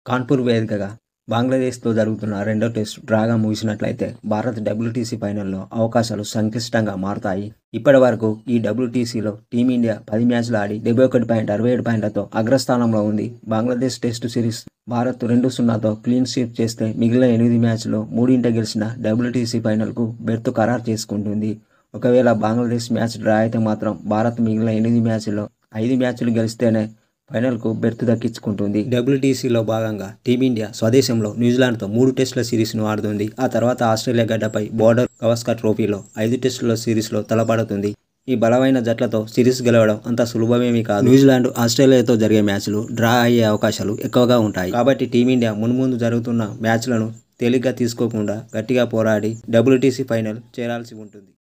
కాన్పూర్ వేదికగా బంగ్లాదేశ్తో జరుగుతున్న రెండో టెస్టు డ్రాగా ముగిసినట్లయితే భారత్ డబ్ల్యూటీసీ ఫైనల్లో అవకాశాలు సంక్లిష్టంగా మారతాయి ఇప్పటి వరకు ఈ డబ్ల్యూటీసీలో టీమిండియా పది మ్యాచ్లు ఆడి డెబ్బై ఒకటి పాయింట్ అరవై ఏడు పాయింట్లతో అగ్రస్థానంలో ఉంది బంగ్లాదేశ్ టెస్టు సిరీస్ భారత్ రెండు సున్నాతో క్లీన్ స్వీప్ చేస్తే మిగిలిన ఎనిమిది మ్యాచ్లు మూడింట గెలిచిన డబ్ల్యూటీసీ ఫైనల్కు బెర్త్ ఖరారు చేసుకుంటుంది ఒకవేళ బంగ్లాదేశ్ మ్యాచ్ డ్రా అయితే మాత్రం భారత్ మిగిలిన ఎనిమిది మ్యాచ్ల్లో ఐదు మ్యాచ్లు గెలిస్తేనే ఫైనల్కు బెర్త్ దక్కించుకుంటుంది డబ్ల్యూటీసీలో భాగంగా టీమిండియా స్వదేశంలో న్యూజిలాండ్తో మూడు టెస్టుల సిరీస్ను ఆడుతుంది ఆ తర్వాత ఆస్ట్రేలియా గడ్డపై బోర్డర్ గవస్కర్ ట్రోఫీలో ఐదు టెస్టుల సిరీస్లో తలపడుతుంది ఈ బలమైన జట్లతో సిరీస్ గెలవడం అంత సులభమేమీ కాదు న్యూజిలాండ్ ఆస్ట్రేలియాతో జరిగే మ్యాచ్లు డ్రా అయ్యే అవకాశాలు ఎక్కువగా ఉంటాయి కాబట్టి టీమిండియా మున్ముందు జరుగుతున్న మ్యాచ్లను తేలిగ్గా తీసుకోకుండా గట్టిగా పోరాడి డబ్ల్యూటీసీ ఫైనల్ చేరాల్సి ఉంటుంది